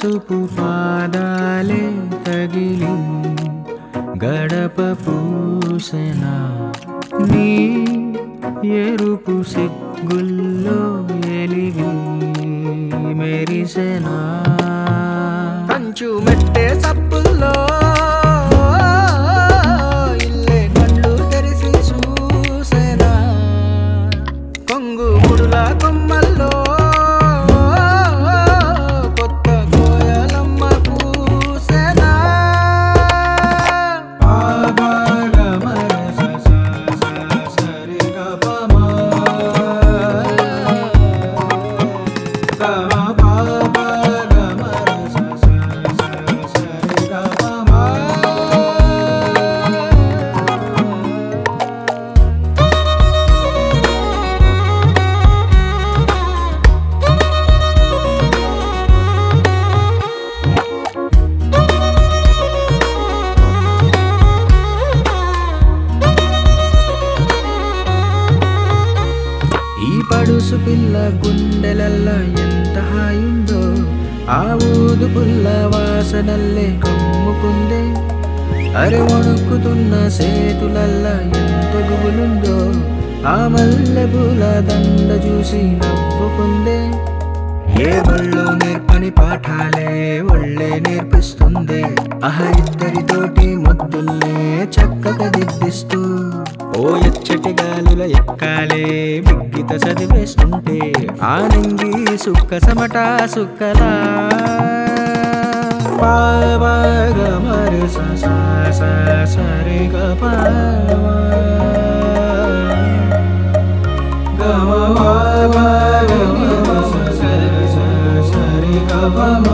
పసుపు పాదాలే తగిలి గడప పూసెనా నీ ఎరుపు సిగ్గుల్లో ఎలిగి మెరిసెనా కంచు మెట్టే సప్పుల్లో ఇల్లే కళ్ళు తెరిసి చూసేనా కొంగు ముడుల కొమ్మల్లో కొత్త కోయలమ్మ కూసేనా పాగాగ మరస స స సరి గ ప మ. గమ ప ప గ మరస స స సరి గ ప మ. ఈ పడుసు పిల్ల గుండెలల్ల ఎంత హాయుందో ఆ ఊదు పుల్ల వాసనల్లే కమ్ముకుందే అరే వణుకుతున్న సేతులల్ల ఎంత గుబులుందో ఆ మల్లె పూల దండ చూసి నవ్వుకుందే ఏ ఒళ్ళో నేర్పని పాఠాలే ఒళ్ళే నేర్పిస్తుంది అహ ఇద్దరితోటి ముద్దుల్నే చక్కగా దిద్దిస్తూ ఓ ఎచ్చటి గాలుల ఎక్కాలే బిగ్గిత చదివేస్తుంటే ఆనంగి సుక్క సమట సుక్కలా పావగ మరి స స స సరి గ ప మ. గమ ప గ మ స స స సరి గ ప మ.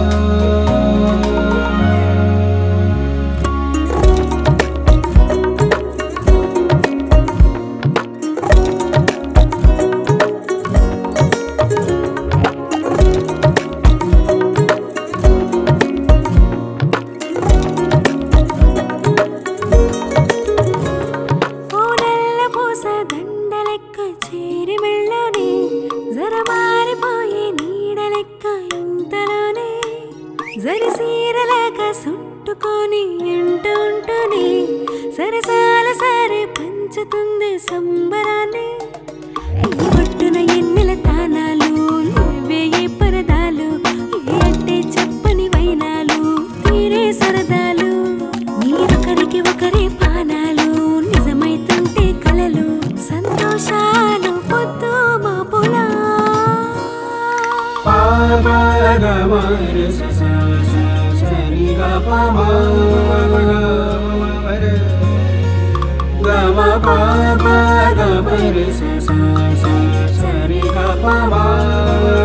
పూనల్ల పూస దండలెక్క చేరి మెళ్ళోనే జరమారిపోయే నీడలెక్క ఇంతలోనే జరిసీరలాగా సుట్టుకొని ఇంటూ ఉంటూనే సరసాల సారే పంచుతుంది సంబరాన్ని ఈ పట్టున ఎన్నెల తానాలు నువ్వే ఏ పరదాలు ఏ అంటే చెప్పని వైనాలు తీరే సరదాలు మీరొకరికి ఒకరే పానాలు నిజమైతుంటే కలలు సంతోషాలు పొద్దు మాపులా పావగ మరి స స స సరి గ ప మ. గమ ప ప గ మరి స స స సరి గ ప మ.